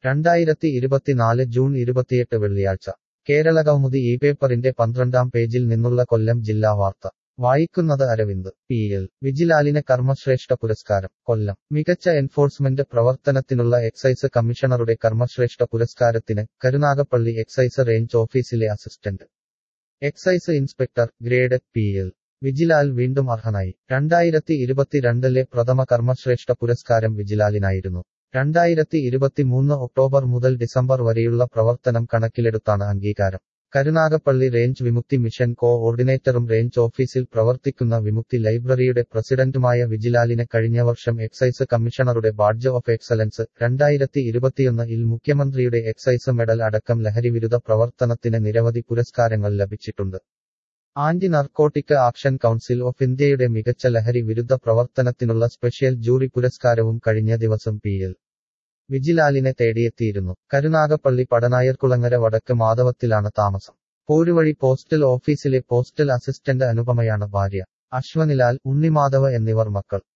രണ്ടായിരത്തി ഇരുപത്തിനാല് ജൂൺ ഇരുപത്തിയെട്ട് വെള്ളിയാഴ്ച കേരള കൗമുദി ഈ പേപ്പറിന്റെ പന്ത്രണ്ടാം പേജിൽ നിന്നുള്ള കൊല്ലം ജില്ലാ വാർത്ത വായിക്കുന്നത് അരവിന്ദ് പി എൽ വിജിലാലിന് കർമ്മശ്രേഷ്ഠ പുരസ്കാരം കൊല്ലം മികച്ച എൻഫോഴ്സ്മെന്റ് പ്രവർത്തനത്തിനുള്ള എക്സൈസ് കമ്മീഷണറുടെ കർമ്മശ്രേഷ്ഠ പുരസ്കാരത്തിന് കരുനാഗപ്പള്ളി എക്സൈസ് റേഞ്ച് ഓഫീസിലെ assistant excise inspector grade P L Vijilal വീണ്ടും അർഹനായി രണ്ടായിരത്തി ഇരുപത്തിരണ്ടിലെ പ്രഥമ കർമ്മശ്രേഷ്ഠ പുരസ്കാരം വിജിലാലിനായിരുന്നു രണ്ടായിരത്തി ഇരുപത്തിമൂന്ന് ഒക്ടോബർ മുതൽ ഡിസംബർ വരെയുള്ള പ്രവർത്തനം കണക്കിലെടുത്താണ് അംഗീകാരം Karunagappally range Vimukthi mission co ഓർഡിനേറ്ററും റേഞ്ച് ഓഫീസിൽ പ്രവർത്തിക്കുന്ന വിമുക്തി ലൈബ്രറിയുടെ പ്രസിഡന്റുമായ വിജിലാലിന് കഴിഞ്ഞ വർഷം എക്സൈസ് കമ്മീഷണറുടെ ബാഡ്ജ് ഓഫ് എക്സലൻസ് രണ്ടായിരത്തി ഇരുപത്തിയൊന്ന് ഇൽ മുഖ്യമന്ത്രിയുടെ എക്സൈസ് മെഡൽ അടക്കം ലഹരിവിരുദ്ധ പ്രവർത്തനത്തിന് നിരവധി പുരസ്കാരങ്ങൾ ലഭിച്ചിട്ടുണ്ട് anti narcotic action council of ഇന്ത്യയുടെ മികച്ച ലഹരി വിരുദ്ധ പ്രവർത്തനത്തിനുള്ള സ്പെഷ്യൽ ജൂറി പുരസ്കാരവും കഴിഞ്ഞ ദിവസം പി എൽ വിജിലാലിനെ തേടിയെത്തിയിരുന്നു കരുനാഗപ്പള്ളി പടനായർകുളങ്ങര വടക്ക് മാധവത്തിലാണ് താമസം പോരുവഴി പോസ്റ്റൽ ഓഫീസിലെ പോസ്റ്റൽ അസിസ്റ്റന്റ് അനുപമയാണ് ഭാര്യ അശ്വനിലാൽ ഉണ്ണിമാധവ എന്നിവർ മക്കൾ